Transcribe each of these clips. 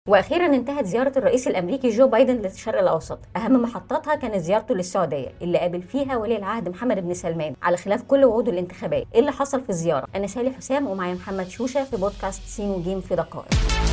واخيرا انتهت زياره الرئيس الامريكي جو بايدن للشرق الاوسط اهم محطاتها كانت زيارته للسعوديه اللي قابل فيها ولي العهد محمد بن سلمان على خلاف كل وعوده الانتخابات ايه اللي حصل في الزياره انا سالي حسام ومعايا محمد شوشه في بودكاست سين وجيم في دقائق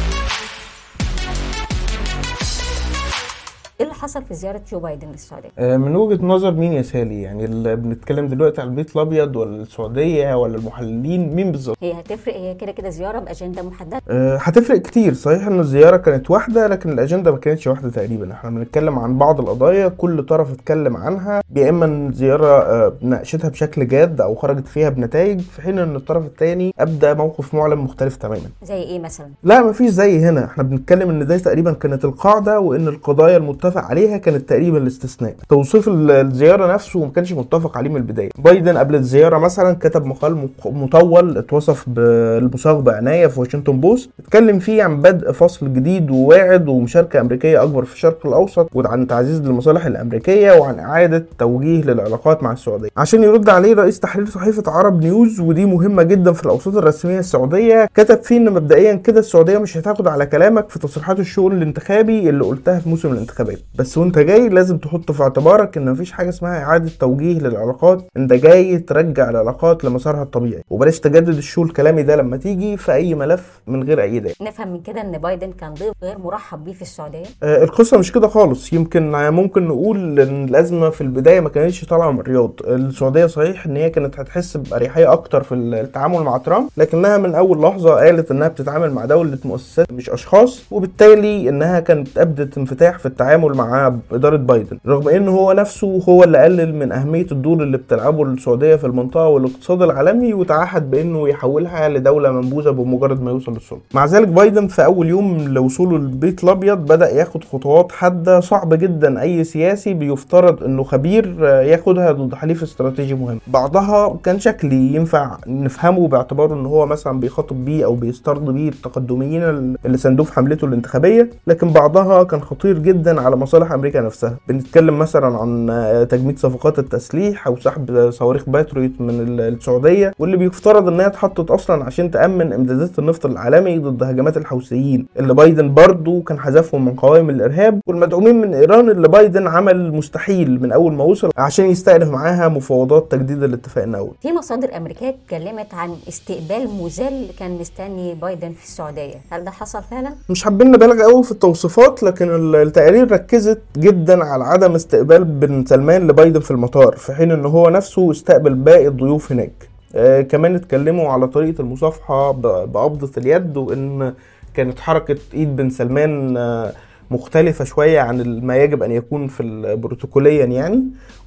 ايه اللي حصل في زياره جو بايدن للسعوديه؟ آه، من وجهه نظر مين يا سالي؟ يعني اللي بنتكلم دلوقتي على البيت الابيض ولا السعوديه ولا المحللين مين بالظبط؟ هي هتفرق هي كده كده زياره باجنده محدده أه هتفرق كتير صحيح ان الزياره كانت واحده لكن الاجنده ما كانتش واحده تقريبا احنا بنتكلم عن بعض القضايا كل طرف اتكلم عنها يا اما ان الزياره أه ناقشتها بشكل جاد او خرجت فيها بنتائج في حين ان الطرف الثاني ابدا موقف معلن مختلف تماما زي ايه مثلا؟ لا مفيش زي هنا احنا بنتكلم ان ده تقريبا كانت القاعده وان القضايا المتفق عليها كانت تقريبا الاستثناء توصيف الزياره نفسه ما كانش متفق عليه من البدايه بايدن قبل الزياره مثلا كتب مقال مطول اتوصف بالمصاغ بعنايه في واشنطن بوست اتكلم فيه عن بدء فصل جديد وواعد ومشاركه امريكيه اكبر في الشرق الاوسط وعن تعزيز المصالح الامريكيه وعن اعاده توجيه للعلاقات مع السعوديه عشان يرد عليه رئيس تحرير صحيفه عرب نيوز ودي مهمه جدا في الاوساط الرسميه السعوديه كتب فيه ان مبدئيا كده السعوديه مش هتاخد على كلامك في تصريحات الشؤون الانتخابي اللي قلتها في موسم الانتخابات بس وانت جاي لازم تحط في اعتبارك ان مفيش حاجه اسمها اعاده توجيه للعلاقات انت جاي ترجع العلاقات لمسارها الطبيعي وبلاش تجدد الشو الكلامي ده لما تيجي في اي ملف من غير اي داعي نفهم من كده ان بايدن كان ضيف غير مرحب بيه في السعوديه آه القصه مش كده خالص يمكن ممكن نقول ان الازمه في البدايه ما كانتش طالعه من الرياض السعوديه صحيح ان هي كانت هتحس باريحيه اكتر في التعامل مع ترامب لكنها من اول لحظه قالت انها بتتعامل مع دوله مؤسسات مش اشخاص وبالتالي انها كانت ابدت انفتاح في التعامل مع اداره بايدن رغم ان هو نفسه هو اللي قلل من اهميه الدور اللي بتلعبه السعوديه في المنطقه والاقتصاد العالمي وتعهد بانه يحولها لدوله منبوذه بمجرد ما يوصل للسلطه مع ذلك بايدن في اول يوم لوصوله للبيت الابيض بدا ياخد خطوات حاده صعب جدا اي سياسي بيفترض انه خبير ياخدها ضد حليف استراتيجي مهم بعضها كان شكلي ينفع نفهمه باعتباره ان هو مثلا بيخاطب بيه او بيسترض بيه التقدميين اللي ساندوه في حملته الانتخابيه لكن بعضها كان خطير جدا على مصالح امريكا نفسها بنتكلم مثلا عن تجميد صفقات التسليح او سحب صواريخ باتريوت من السعوديه واللي بيفترض انها اتحطت اصلا عشان تامن امدادات النفط العالمي ضد هجمات الحوثيين اللي بايدن برضه كان حذفهم من قوائم الارهاب والمدعومين من ايران اللي بايدن عمل مستحيل من اول ما وصل عشان يستأنف معاها مفاوضات تجديد الاتفاق النووي في مصادر امريكيه اتكلمت عن استقبال مذل كان مستني بايدن في السعوديه هل ده حصل فعلا مش حابين نبالغ قوي في التوصيفات لكن التقارير ركزت جدا على عدم استقبال بن سلمان لبايدن في المطار في حين ان هو نفسه استقبل باقي الضيوف هناك آه كمان اتكلموا على طريقه المصافحه بقبضه اليد وان كانت حركه ايد بن سلمان آه مختلفة شوية عن ما يجب أن يكون في البروتوكوليا يعني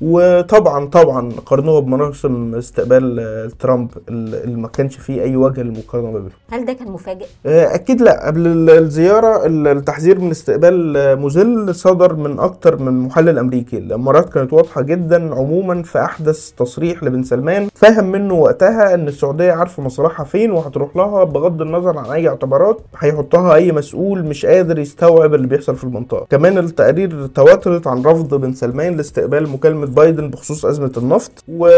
وطبعا طبعا قارنوها بمراسم استقبال ترامب اللي ما كانش فيه أي وجه للمقارنة ما بينهم هل ده كان مفاجئ؟ أكيد لا قبل الزيارة التحذير من استقبال مذل صدر من أكتر من محلل أمريكي الإمارات كانت واضحة جدا عموما في أحدث تصريح لبن سلمان فهم منه وقتها أن السعودية عارفة مصالحها فين وهتروح لها بغض النظر عن أي اعتبارات هيحطها أي مسؤول مش قادر يستوعب اللي بيحصل في المنطقه كمان التقارير تواترت عن رفض بن سلمان لاستقبال مكالمه بايدن بخصوص ازمه النفط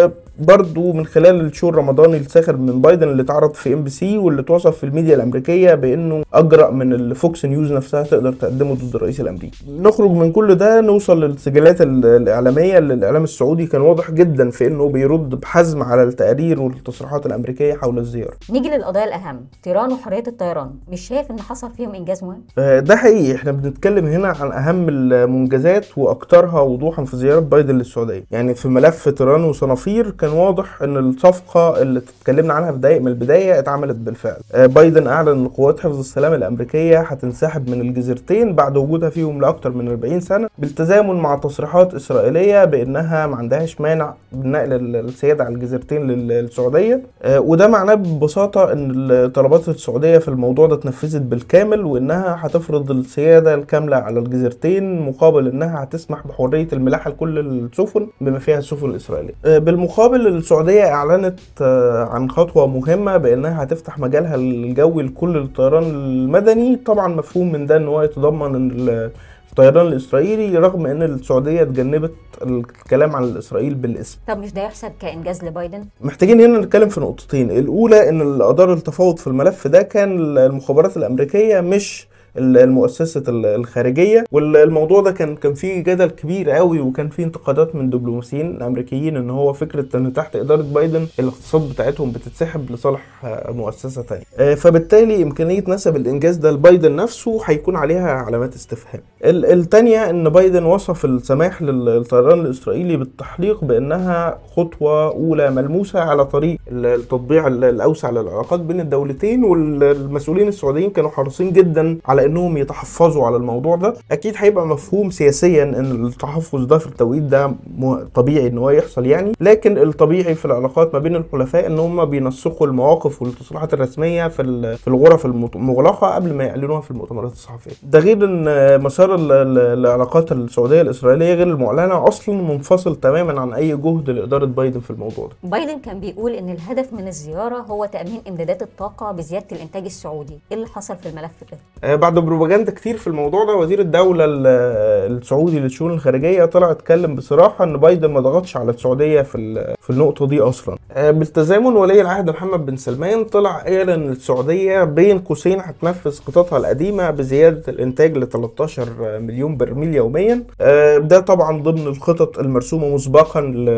وبرده من خلال الشو الرمضاني الساخر من بايدن اللي اتعرض في ام بي سي واللي اتوصف في الميديا الامريكيه بانه اجرأ من الفوكس نيوز نفسها تقدر تقدمه ضد الرئيس الامريكي نخرج من كل ده نوصل للسجلات الاعلاميه اللي الاعلام السعودي كان واضح جدا في انه بيرد بحزم على التقارير والتصريحات الامريكيه حول الزياره نيجي للقضايا الاهم طيران وحريه الطيران مش شايف ان حصل فيهم انجاز مهم ده حقيقي احنا بنتكلم هنا عن اهم المنجزات واكثرها وضوحا في زياره بايدن للسعوديه يعني في ملف طيران وصنافير كان واضح ان الصفقه اللي اتكلمنا عنها في دقائق من البدايه اتعملت بالفعل بايدن اعلن ان قوات حفظ السلام الامريكيه هتنسحب من الجزيرتين بعد وجودها فيهم لاكثر من 40 سنه بالتزامن مع تصريحات اسرائيليه بانها ما عندهاش مانع بنقل السياده على الجزيرتين للسعوديه وده معناه ببساطه ان طلبات السعوديه في الموضوع ده اتنفذت بالكامل وانها هتفرض السياده الكامله على الجزيرتين مقابل انها هتسمح بحريه الملاحه لكل السفن بما فيها السفن الاسرائيليه. بالمقابل السعوديه اعلنت عن خطوه مهمه بانها هتفتح مجالها الجوي لكل الطيران المدني طبعا مفهوم من ده ان هو يتضمن ان الطيران الاسرائيلي رغم ان السعوديه اتجنبت الكلام عن اسرائيل بالاسم طب مش ده يحسب كانجاز لبايدن محتاجين هنا نتكلم في نقطتين الاولى ان اللي ادار التفاوض في الملف ده كان المخابرات الامريكيه مش المؤسسه الخارجيه والموضوع ده كان كان فيه جدل كبير قوي وكان فيه انتقادات من دبلوماسيين امريكيين ان هو فكره ان تحت اداره بايدن الاقتصاد بتاعتهم بتتسحب لصالح مؤسسه ثانيه فبالتالي امكانيه نسب الانجاز ده لبايدن نفسه هيكون عليها علامات استفهام الثانيه ان بايدن وصف السماح للطيران الاسرائيلي بالتحليق بانها خطوه اولى ملموسه على طريق التطبيع الاوسع للعلاقات بين الدولتين والمسؤولين السعوديين كانوا حريصين جدا على انهم يتحفظوا على الموضوع ده اكيد هيبقى مفهوم سياسيا ان التحفظ ده في التوقيت ده طبيعي ان هو يحصل يعني لكن الطبيعي في العلاقات ما بين الحلفاء ان هم بينسقوا المواقف والتصريحات الرسميه في في الغرف المغلقه قبل ما يعلنوها في المؤتمرات الصحفيه ده غير ان مسار العلاقات السعوديه الاسرائيليه غير المعلنه اصلا منفصل تماما عن اي جهد لاداره بايدن في الموضوع ده بايدن كان بيقول ان الهدف من الزياره هو تامين امدادات الطاقه بزياده الانتاج السعودي ايه اللي حصل في الملف ده بعد بروباجندا كتير في الموضوع ده وزير الدوله السعودي للشؤون الخارجيه طلع اتكلم بصراحه ان بايدن ما ضغطش على السعوديه في في النقطه دي اصلا بالتزامن ولي العهد محمد بن سلمان طلع قال ان السعوديه بين قوسين هتنفذ خططها القديمه بزياده الانتاج ل 13 مليون برميل يوميا ده طبعا ضمن الخطط المرسومه مسبقا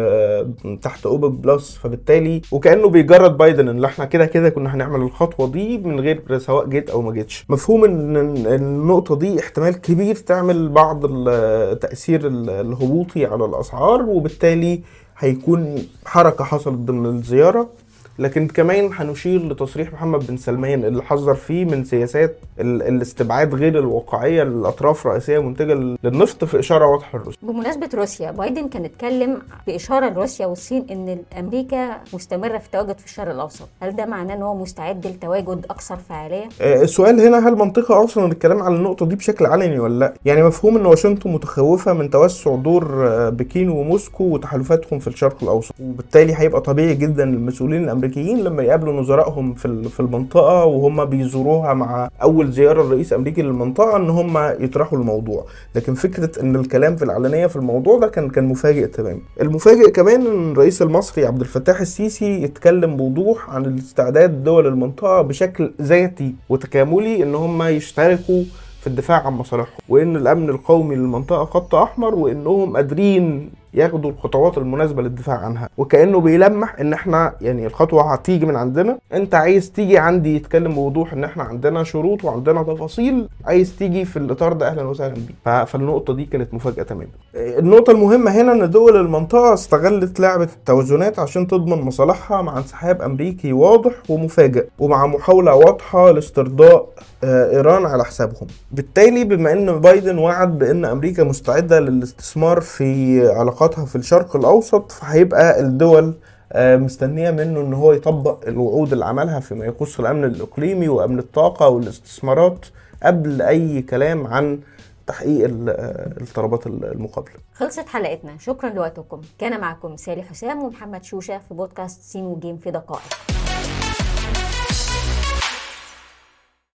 تحت اوبك بلس فبالتالي وكانه بيجرد بايدن ان احنا كده كده كنا هنعمل الخطوه دي من غير سواء جيت او ما جيتش مفهوم ان النقطه دي احتمال كبير تعمل بعض التاثير الهبوطي على الاسعار وبالتالي هيكون حركه حصلت ضمن الزياره لكن كمان هنشير لتصريح محمد بن سلمان اللي حذر فيه من سياسات الاستبعاد غير الواقعيه لاطراف رئيسيه منتجه للنفط في اشاره واضحه لروسيا. بمناسبه روسيا بايدن كان اتكلم باشاره لروسيا والصين ان امريكا مستمره في التواجد في الشرق الاوسط، هل ده معناه ان هو مستعد لتواجد اكثر فعاليه؟ آه السؤال هنا هل منطقي اصلا الكلام على النقطه دي بشكل علني ولا لا؟ يعني مفهوم ان واشنطن متخوفه من توسع دور بكين وموسكو وتحالفاتهم في الشرق الاوسط، وبالتالي هيبقى طبيعي جدا المسؤولين الامريكيين الامريكيين لما يقابلوا نظرائهم في في المنطقه وهم بيزوروها مع اول زياره لرئيس امريكي للمنطقه ان هم يطرحوا الموضوع لكن فكره ان الكلام في العلنيه في الموضوع ده كان كان مفاجئ تماما المفاجئ كمان ان الرئيس المصري عبد الفتاح السيسي يتكلم بوضوح عن الاستعداد دول المنطقه بشكل ذاتي وتكاملي ان هم يشتركوا في الدفاع عن مصالحهم وان الامن القومي للمنطقه خط احمر وانهم قادرين ياخدوا الخطوات المناسبه للدفاع عنها وكانه بيلمح ان احنا يعني الخطوه هتيجي من عندنا انت عايز تيجي عندي يتكلم بوضوح ان احنا عندنا شروط وعندنا تفاصيل عايز تيجي في الاطار ده اهلا وسهلا بيك فالنقطه دي كانت مفاجاه تماما النقطه المهمه هنا ان دول المنطقه استغلت لعبه التوازنات عشان تضمن مصالحها مع انسحاب امريكي واضح ومفاجئ ومع محاوله واضحه لاسترضاء ايران على حسابهم بالتالي بما ان بايدن وعد بان امريكا مستعده للاستثمار في علاقاتها في الشرق الاوسط فهيبقى الدول مستنيه منه ان هو يطبق الوعود اللي عملها فيما يخص الامن الاقليمي وامن الطاقه والاستثمارات قبل اي كلام عن تحقيق الطلبات المقابله. خلصت حلقتنا، شكرا لوقتكم، كان معكم سالي حسام ومحمد شوشه في بودكاست سين وجيم في دقائق.